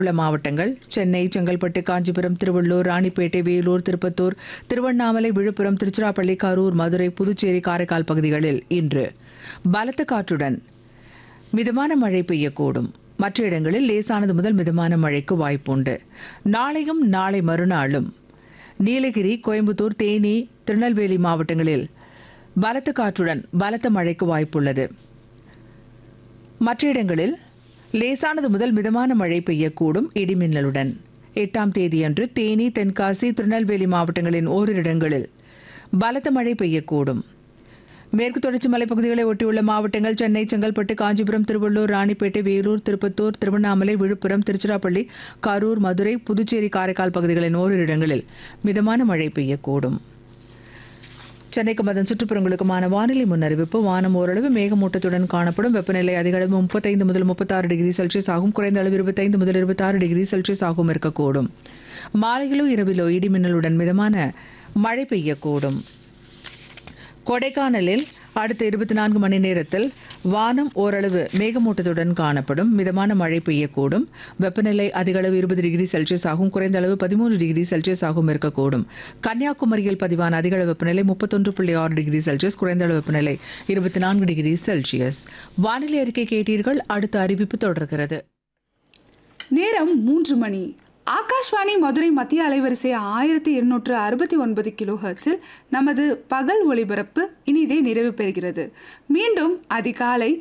உள்ள மாவட்டங்கள் சென்னை செங்கல்பட்டு காஞ்சிபுரம் திருவள்ளூர் ராணிப்பேட்டை வேலூர் திருப்பத்தூர் திருவண்ணாமலை விழுப்புரம் திருச்சிராப்பள்ளி கரூர் மதுரை புதுச்சேரி காரைக்கால் பகுதிகளில் இன்று பலத்த காற்றுடன் மிதமான மழை பெய்யக்கூடும் மற்ற இடங்களில் லேசானது முதல் மிதமான மழைக்கு வாய்ப்புண்டு நாளையும் நாளை மறுநாளும் நீலகிரி கோயம்புத்தூர் தேனி திருநெல்வேலி மாவட்டங்களில் பலத்த காற்றுடன் பலத்த மழைக்கு வாய்ப்புள்ளது மற்ற இடங்களில் லேசானது முதல் மிதமான மழை பெய்யக்கூடும் இடிமின்னலுடன் எட்டாம் தேதியன்று தேனி தென்காசி திருநெல்வேலி மாவட்டங்களின் ஓரிரு இடங்களில் பலத்த மழை பெய்யக்கூடும் மேற்கு தொடர்ச்சி மலைப்பகுதிகளை ஒட்டியுள்ள மாவட்டங்கள் சென்னை செங்கல்பட்டு காஞ்சிபுரம் திருவள்ளூர் ராணிப்பேட்டை வேலூர் திருப்பத்தூர் திருவண்ணாமலை விழுப்புரம் திருச்சிராப்பள்ளி கரூர் மதுரை புதுச்சேரி காரைக்கால் பகுதிகளின் ஓரிரு இடங்களில் மிதமான மழை பெய்யக்கூடும் சென்னைக்கும் அதன் சுற்றுப்புறங்களுக்குமான வானிலை முன்னறிவிப்பு வானம் ஓரளவு மேகமூட்டத்துடன் காணப்படும் வெப்பநிலை அதிக அளவு முப்பத்தைந்து முதல் முப்பத்தாறு டிகிரி செல்சியஸ் ஆகும் குறைந்த அளவு இருபத்தைந்து முதல் இருபத்தாறு டிகிரி செல்சியஸ் ஆகும் இருக்கக்கூடும் மாலையிலோ இரவிலோ இடிமின்னலுடன் மிதமான மழை பெய்யக்கூடும் கொடைக்கானலில் அடுத்த இருபத்தி நான்கு மணி நேரத்தில் வானம் ஓரளவு மேகமூட்டத்துடன் காணப்படும் மிதமான மழை பெய்யக்கூடும் வெப்பநிலை அதிக அளவு இருபது டிகிரி செல்சியஸ் ஆகும் குறைந்த அளவு பதிமூன்று டிகிரி செல்சியஸ் ஆகும் இருக்கக்கூடும் கன்னியாகுமரியில் பதிவான அதிக அளவு வெப்பநிலை முப்பத்தொன்று புள்ளி ஆறு டிகிரி செல்சியஸ் குறைந்த அளவு வெப்பநிலை இருபத்தி நான்கு டிகிரி செல்சியஸ் வானிலை அறிக்கை கேட்டீர்கள் அடுத்த அறிவிப்பு தொடர்கிறது நேரம் மூன்று மணி ஆகாஷ்வாணி மதுரை மத்திய அலைவரிசை ஆயிரத்தி இருநூற்று அறுபத்தி ஒன்பது கிலோ ஹெர்ட்ஸில் நமது பகல் ஒளிபரப்பு இனிதே நிறைவு பெறுகிறது மீண்டும் அதிகாலை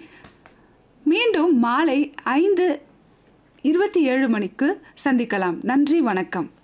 மீண்டும் மாலை ஐந்து இருபத்தி ஏழு மணிக்கு சந்திக்கலாம் நன்றி வணக்கம்